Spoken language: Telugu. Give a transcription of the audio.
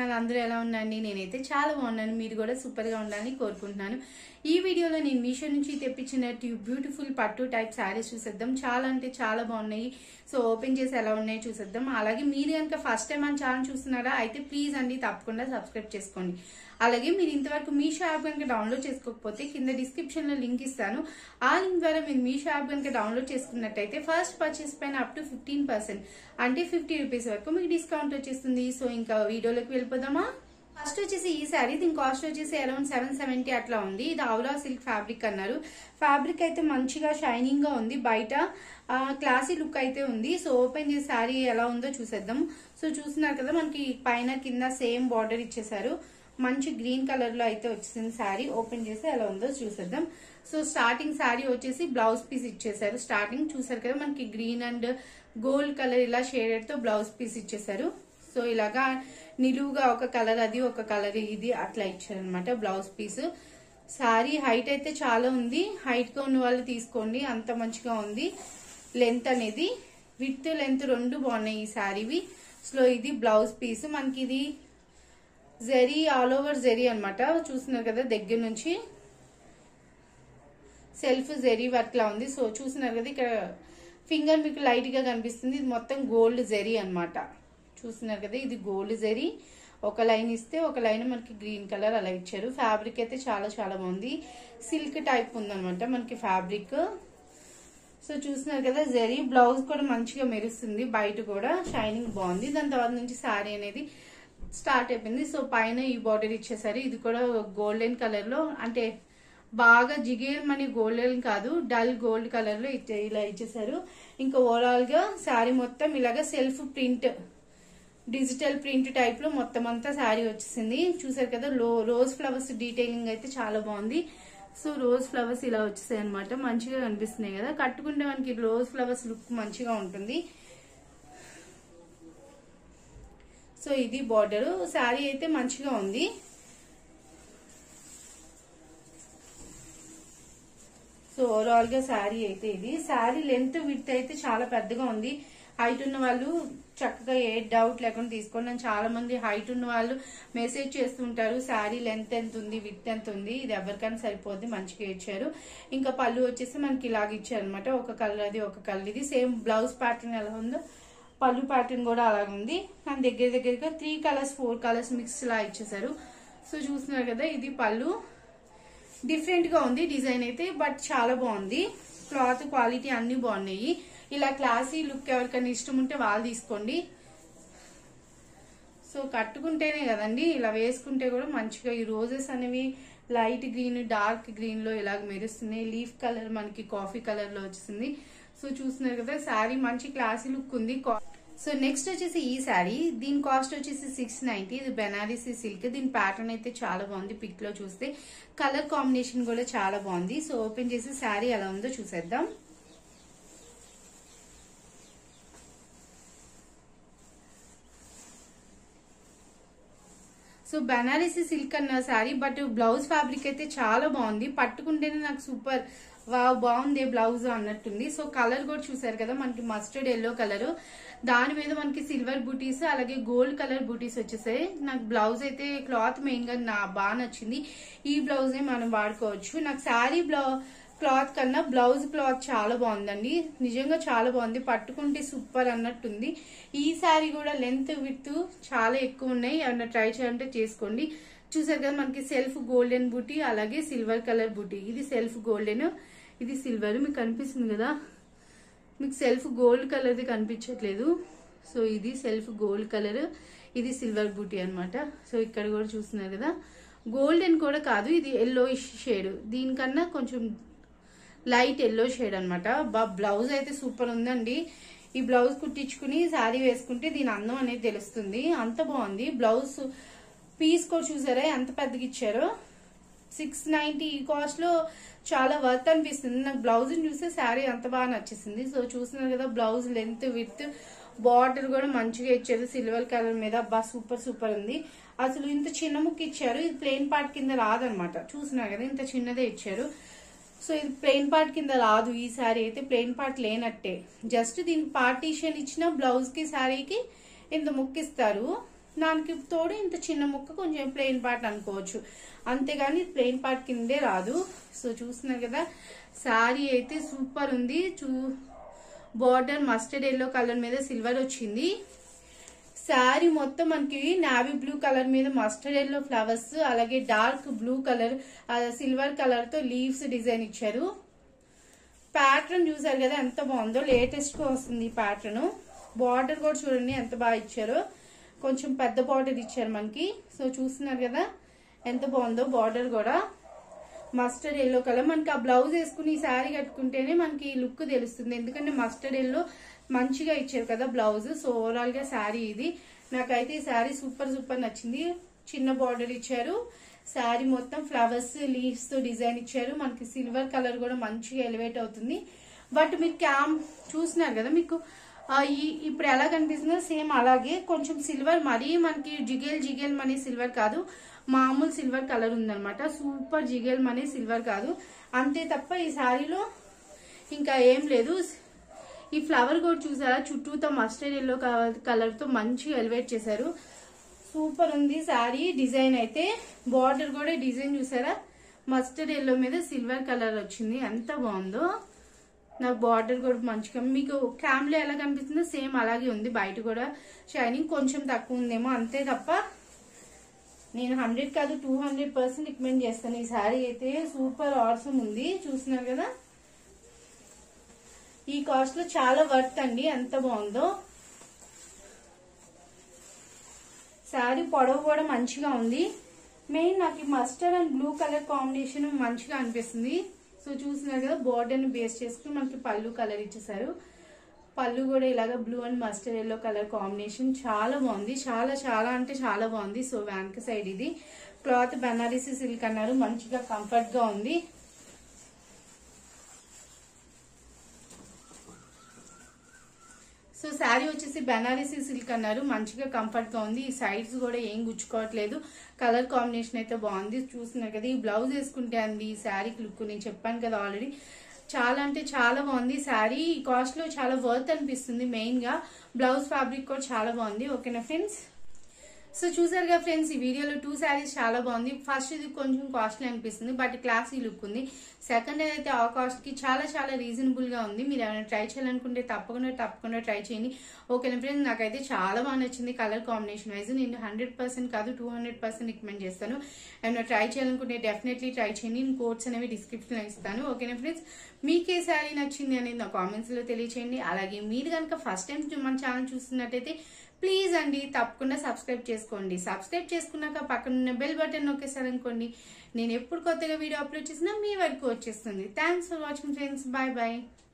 ఛానల్ అందరూ ఎలా ఉన్నారండి నేనైతే చాలా బాగున్నాను మీరు కూడా సూపర్ గా ఉండాలని కోరుకుంటున్నాను ఈ వీడియోలో నేను మీషో నుంచి తెప్పించిన బ్యూటిఫుల్ పట్టు టైప్ శారీస్ చూసేద్దాం చాలా అంటే చాలా బాగున్నాయి సో ఓపెన్ చేసి ఎలా ఉన్నాయో చూసేద్దాం అలాగే మీరు కనుక ఫస్ట్ టైం మన ఛానల్ చూస్తున్నారా అయితే ప్లీజ్ అండి తప్పకుండా సబ్స్క్రైబ్ చేసుకోండి అలాగే మీరు ఇంతవరకు మీషో యాప్ కనుక డౌన్లోడ్ చేసుకోకపోతే కింద డిస్క్రిప్షన్ లో లింక్ ఇస్తాను ఆ లింక్ ద్వారా మీరు మీషో యాప్ కనుక డౌన్లోడ్ చేసుకున్నట్టయితే ఫస్ట్ పర్చేస్ పైన అప్ టు ఫిఫ్టీన్ పర్సెంట్ అంటే ఫిఫ్టీ రూపీస్ వరకు మీకు డిస్కౌంట్ వచ్చేస్తుంది సో ఇంకా వీడియోలోకి వెళ్ళిపోదామా ఫస్ట్ వచ్చేసి ఈ శారీ దీని కాస్ట్ వచ్చేసి అరౌండ్ సెవెన్ సెవెంటీ అట్లా ఉంది ఇది ఆవులా సిల్క్ ఫ్యాబ్రిక్ అన్నారు ఫ్యాబ్రిక్ అయితే మంచిగా షైనింగ్ గా ఉంది బయట క్లాసీ లుక్ అయితే ఉంది సో ఓపెన్ చేసి శారీ ఎలా ఉందో చూసేద్దాం సో చూస్తున్నారు కదా మనకి పైన కింద సేమ్ బార్డర్ ఇచ్చేసారు మంచి గ్రీన్ కలర్ లో అయితే వచ్చింది శారీ ఓపెన్ చేసి ఎలా ఉందో చూసేద్దాం సో స్టార్టింగ్ శారీ వచ్చేసి బ్లౌజ్ పీస్ ఇచ్చేసారు స్టార్టింగ్ చూసారు కదా మనకి గ్రీన్ అండ్ గోల్డ్ కలర్ ఇలా షేడెడ్ తో బ్లౌజ్ పీస్ ఇచ్చేసారు సో ఇలాగా నిలువుగా ఒక కలర్ అది ఒక కలర్ ఇది అట్లా ఇచ్చారనమాట బ్లౌజ్ పీస్ శారీ హైట్ అయితే చాలా ఉంది హైట్ గా ఉన్న వాళ్ళు తీసుకోండి అంత మంచిగా ఉంది లెంత్ అనేది విత్ లెంత్ రెండు బాగున్నాయి ఈ శారీవి సో ఇది బ్లౌజ్ పీస్ మనకి ఇది జెరీ ఆల్ ఓవర్ జెరీ అనమాట చూస్తున్నారు కదా దగ్గర నుంచి సెల్ఫ్ జెరీ వర్క్ లా ఉంది సో చూస్తున్నారు కదా ఇక్కడ ఫింగర్ మీకు లైట్ గా కనిపిస్తుంది ఇది మొత్తం గోల్డ్ జెరీ అనమాట చూస్తున్నారు కదా ఇది గోల్డ్ జెరీ ఒక లైన్ ఇస్తే ఒక లైన్ మనకి గ్రీన్ కలర్ అలా ఇచ్చారు ఫ్యాబ్రిక్ అయితే చాలా చాలా బాగుంది సిల్క్ టైప్ ఉందనమాట మనకి ఫ్యాబ్రిక్ సో చూస్తున్నారు కదా జరీ బ్లౌజ్ కూడా మంచిగా మెరుస్తుంది బయట కూడా షైనింగ్ బాగుంది దాని తర్వాత నుంచి శారీ అనేది స్టార్ట్ అయిపోయింది సో పైన ఈ బార్డర్ ఇచ్చేసారు ఇది కూడా గోల్డెన్ కలర్ లో అంటే బాగా జిగేల్ మనీ గోల్డెన్ కాదు డల్ గోల్డ్ కలర్ లో ఇలా ఇచ్చేసారు ఇంకా ఓవరాల్ గా శారీ మొత్తం ఇలాగా self print digital print type లో మొత్తం అంతా శారీ వచ్చేసింది చూసారు కదా లో రోజ్ ఫ్లవర్స్ డీటెయిలింగ్ అయితే చాలా బాగుంది సో రోజ్ ఫ్లవర్స్ ఇలా వచ్చేసాయి అనమాట మంచిగా కనిపిస్తున్నాయి కదా కట్టుకుంటే మనకి రోజ్ ఫ్లవర్స్ లుక్ మంచిగా ఉంటుంది సో ఇది బార్డర్ శారీ అయితే మంచిగా ఉంది సో ఓవరాల్ గా శారీ అయితే ఇది శారీ లెంత్ విత్ అయితే చాలా పెద్దగా ఉంది హైట్ ఉన్న వాళ్ళు చక్కగా ఏ డౌట్ లేకుండా తీసుకోండి నేను చాలా మంది హైట్ ఉన్న వాళ్ళు మెసేజ్ చేస్తుంటారు శారీ లెంత్ ఎంత ఉంది విత్ ఎంత ఉంది ఇది ఎవరికైనా సరిపోద్ది మంచిగా ఇచ్చారు ఇంకా పళ్ళు వచ్చేసి మనకి ఇలాగ ఇచ్చారు అనమాట ఒక కలర్ అది ఒక కలర్ ఇది సేమ్ బ్లౌజ్ ప్యాటర్న్ ఎలా ఉందో పళ్ళు ప్యాటర్న్ కూడా అలాగే ఉంది దాని దగ్గర దగ్గరగా three colours four colours mix లా ఇచ్చేసారు సో చూస్తున్నారు కదా ఇది పళ్ళు డిఫరెంట్ గా ఉంది డిజైన్ అయితే బట్ చాలా బాగుంది క్లాత్ క్వాలిటీ అన్ని బాగున్నాయి ఇలా క్లాసీ లుక్ ఎవరికైనా ఇష్టం ఉంటే వాళ్ళు తీసుకోండి సో కట్టుకుంటేనే కదండి ఇలా వేసుకుంటే కూడా మంచిగా ఈ రోజెస్ అనేవి లైట్ గ్రీన్ డార్క్ గ్రీన్ లో ఇలాగ మెరుస్తున్నాయి లీఫ్ కలర్ మనకి కాఫీ కలర్ లో వచ్చింది సో చూస్తున్నారు కదా శారీ మంచి క్లాసీ లుక్ ఉంది సో నెక్స్ట్ వచ్చేసి ఈ శారీ దీని కాస్ట్ వచ్చేసి సిక్స్ నైన్టీ ఇది బెనారసీ సిల్క్ దీని ప్యాటర్న్ అయితే చాలా బాగుంది పిక్ లో చూస్తే కలర్ కాంబినేషన్ కూడా చాలా బాగుంది సో ఓపెన్ చేసి శారీ ఎలా ఉందో చూసేద్దాం సో బెనారసీ సిల్క్ అన్న శారీ బట్ బ్లౌజ్ ఫ్యాబ్రిక్ అయితే చాలా బాగుంది పట్టుకుంటేనే నాకు సూపర్ వా బాగుంది బ్లౌజ్ అన్నట్టుంది సో కలర్ కూడా చూసారు కదా మనకి మస్టర్డ్ ఎల్లో కలర్ దాని మీద మనకి సిల్వర్ బూటీస్ అలాగే గోల్డ్ కలర్ బూటీస్ వచ్చేసాయి నాకు బ్లౌజ్ అయితే క్లాత్ మెయిన్ గా నా బాగా నచ్చింది ఈ బ్లౌజ్ మనం వాడుకోవచ్చు నాకు శారీ బ్లౌ క్లాత్ కన్నా బ్లౌజ్ క్లాత్ చాలా బాగుందండి నిజంగా చాలా బాగుంది పట్టుకుంటే సూపర్ అన్నట్టుంది ఈ శారీ కూడా లెంత్ విత్ చాలా ఎక్కువ ఉన్నాయి ఏమన్నా ట్రై చేయాలంటే చేసుకోండి చూసారు కదా మనకి సెల్ఫ్ గోల్డెన్ బూటీ అలాగే సిల్వర్ కలర్ బూటీ ఇది సెల్ఫ్ గోల్డెన్ ఇది సిల్వర్ మీకు కనిపిస్తుంది కదా మీకు సెల్ఫ్ గోల్డ్ కలర్ది కనిపించట్లేదు సో ఇది సెల్ఫ్ గోల్డ్ కలర్ ఇది సిల్వర్ బూటీ అనమాట సో ఇక్కడ కూడా చూస్తున్నారు కదా గోల్డెన్ కూడా కాదు ఇది ఎల్లో షేడ్ దీనికన్నా కొంచెం లైట్ ఎల్లో షేడ్ అనమాట బా బ్లౌజ్ అయితే సూపర్ ఉందండి ఈ బ్లౌజ్ కుట్టించుకుని శారీ వేసుకుంటే దీని అందం అనేది తెలుస్తుంది అంత బాగుంది బ్లౌజ్ పీస్ కూడా చూసారా ఎంత పెద్దగా ఇచ్చారో సిక్స్ నైన్టీ ఈ కాస్ట్ లో చాలా వర్త్ అనిపిస్తుంది నాకు బ్లౌజ్ చూస్తే శారీ అంత బాగా నచ్చేసింది సో చూస్తున్నారు కదా బ్లౌజ్ లెంత్ విత్ బార్డర్ కూడా మంచిగా ఇచ్చారు సిల్వర్ కలర్ మీద బా సూపర్ సూపర్ ఉంది అసలు ఇంత చిన్న ముక్క ఇచ్చారు ఇది ప్లెయిన్ పార్ట్ కింద రాదనమాట చూస్తున్నారు కదా ఇంత చిన్నదే ఇచ్చారు సో ఇది ప్లెయిన్ పార్ట్ కింద రాదు ఈ శారీ అయితే ప్లెయిన్ పార్ట్ లేనట్టే జస్ట్ దీనికి పార్టీషన్ ఇచ్చిన బ్లౌజ్ కి శారీకి ఇంత ముక్కిస్తారు దానికి తోడు ఇంత చిన్న ముక్క కొంచెం ప్లెయిన్ పార్ట్ అనుకోవచ్చు అంతేగాని ప్లెయిన్ పార్ట్ కిందే రాదు సో చూస్తున్నారు కదా శారీ అయితే సూపర్ ఉంది చూ బార్డర్ మస్టర్డ్ ఎల్లో కలర్ మీద సిల్వర్ వచ్చింది శారీ మొత్తం మనకి నావీ బ్లూ కలర్ మీద మస్టర్డ్ ఎల్లో ఫ్లవర్స్ అలాగే dark blue colour silver colour తో లీవ్స్ డిజైన్ ఇచ్చారు ప్యాటర్న్ చూసారు కదా ఎంత బాగుందో లేటెస్ట్ గా వస్తుంది ఈ ప్యాటర్న్ బార్డర్ కూడా చూడండి ఎంత బాగా ఇచ్చారో కొంచెం పెద్ద బార్డర్ ఇచ్చారు మనకి సో చూస్తున్నారు కదా ఎంత బాగుందో బార్డర్ కూడా మస్టర్డ్ ఎల్లో కలర్ మనకి ఆ బ్లౌజ్ వేసుకుని ఈ శారీ కట్టుకుంటేనే మనకి లుక్ తెలుస్తుంది ఎందుకంటే మస్టర్డ్ ఎల్లో మంచిగా ఇచ్చారు కదా బ్లౌజ్ సో ఓవరాల్ గా శారీ ఇది నాకైతే ఈ శారీ సూపర్ సూపర్ నచ్చింది చిన్న బార్డర్ ఇచ్చారు శారీ మొత్తం ఫ్లవర్స్ లీవ్స్ తో డిజైన్ ఇచ్చారు మనకి సిల్వర్ కలర్ కూడా మంచిగా ఎలివేట్ అవుతుంది బట్ మీరు క్యామ్ చూస్తున్నారు కదా మీకు ఆ, ఈ ఇప్పుడు ఎలా కనిపిస్తుందో సేమ్ అలాగే కొంచెం సిల్వర్ మరీ మనకి జిగేల్ జిగేల్ మనీ సిల్వర్ కాదు మామూలు సిల్వర్ కలర్ ఉందన్నమాట సూపర్ జిగేల్ మనీ సిల్వర్ కాదు అంతే తప్ప ఈ శారీలో ఇంకా ఏం లేదు ఈ ఫ్లవర్ కూడా చూసారా చుట్టూతో మస్టర్డ్ ఎల్లో కలర్ తో మంచిగా ఎలివేట్ చేశారు సూపర్ ఉంది శారీ డిజైన్ అయితే బార్డర్ కూడా డిజైన్ చూసారా మస్టర్డ్ ఎల్లో మీద సిల్వర్ కలర్ వచ్చింది ఎంత బాగుందో నాకు బార్డర్ కూడా మంచిగా మీకు క్యామ్లో ఎలా కనిపిస్తుందో సేమ్ అలాగే ఉంది బయట కూడా షైనింగ్ కొంచెం తక్కువ ఉందేమో అంతే తప్ప నేను హండ్రెడ్ కాదు టూ హండ్రెడ్ పర్సెంట్ రికమెండ్ చేస్తాను ఈ శారీ అయితే సూపర్ ఆర్సమ్ ఉంది చూస్తున్నారు కదా ఈ కాస్ట్ లో చాలా వర్త్ అండి ఎంత బాగుందో శారీ పొడవు కూడా మంచిగా ఉంది మెయిన్ నాకు ఈ mustard and blue colour combination మంచిగా అనిపిస్తుంది సో చూస్తున్నారు కదా బోర్డర్ ని బేస్ చేసుకుని మనకి పళ్ళు కలర్ ఇచ్చేసారు పళ్ళు కూడా ఇలాగ blue and mustard yellow colour combination చాలా బాగుంది చాలా చాలా అంటే చాలా బాగుంది సో వెనక సైడ్ ఇది క్లాత్ బెనారసీ సిల్క్ అన్నారు మంచిగా కంఫర్ట్ గా ఉంది సో శారీ వచ్చేసి బెనారసీ సిల్క్ అన్నారు మంచిగా కంఫర్ట్ గా ఉంది ఈ సైడ్స్ కూడా ఏం గుచ్చుకోవట్లేదు కలర్ కాంబినేషన్ అయితే బాగుంది చూస్తున్నారు కదా ఈ బ్లౌజ్ వేసుకుంటే అంది ఈ శారీకి లుక్ నేను చెప్పాను కదా ఆల్రెడీ చాలా అంటే చాలా బాగుంది శారీ ఈ కాస్ట్ లో చాలా వర్త్ అనిపిస్తుంది మెయిన్ గా బ్లౌజ్ ఫ్యాబ్రిక్ కూడా చాలా బాగుంది ఓకేనా ఫ్రెండ్స్ సో చూసారుగా ఫ్రెండ్స్ ఈ వీడియోలో టూ శారీస్ చాలా బాగుంది ఫస్ట్ ఇది కొంచెం కాస్ట్లీ అనిపిస్తుంది బట్ క్లాసీ లుక్ ఉంది సెకండ్ అయితే ఆ కాస్ట్ కి చాలా చాలా రీజనబుల్ గా ఉంది మీరు ఏమైనా ట్రై చేయాలనుకుంటే తప్పకుండా తప్పకుండా ట్రై చేయండి ఓకేనా ఫ్రెండ్స్ నాకైతే చాలా బాగా నచ్చింది కలర్ కాంబినేషన్ వైజ్ నేను హండ్రెడ్ పర్సెంట్ కాదు టూ హండ్రెడ్ పర్సెంట్ రికమెండ్ చేస్తాను ఏమైనా ట్రై చేయాలనుకుంటే డెఫినెట్లీ ట్రై చేయండి నేను కోడ్స్ అనేవి డిస్క్రిప్షన్ లో ఇస్తాను ఓకేనా ఫ్రెండ్స్ మీకు ఏ శారీ నచ్చింది అనేది నా కామెంట్స్ లో తెలియచేయండి అలాగే మీరు కనుక ఫస్ట్ టైం మన ఛానల్ చూస్తున్నట్టయితే ప్లీజ్ అండి తప్పకుండా సబ్స్క్రైబ్ చేసుకోండి సబ్స్క్రైబ్ చేసుకున్నాక పక్కన ఉన్న బెల్ బటన్ నొక్కేసారనుకోండి నేను ఎప్పుడు కొత్తగా వీడియో అప్లోడ్ చేసినా మీ వరకు వచ్చేస్తుంది thanks for watching friends bye bye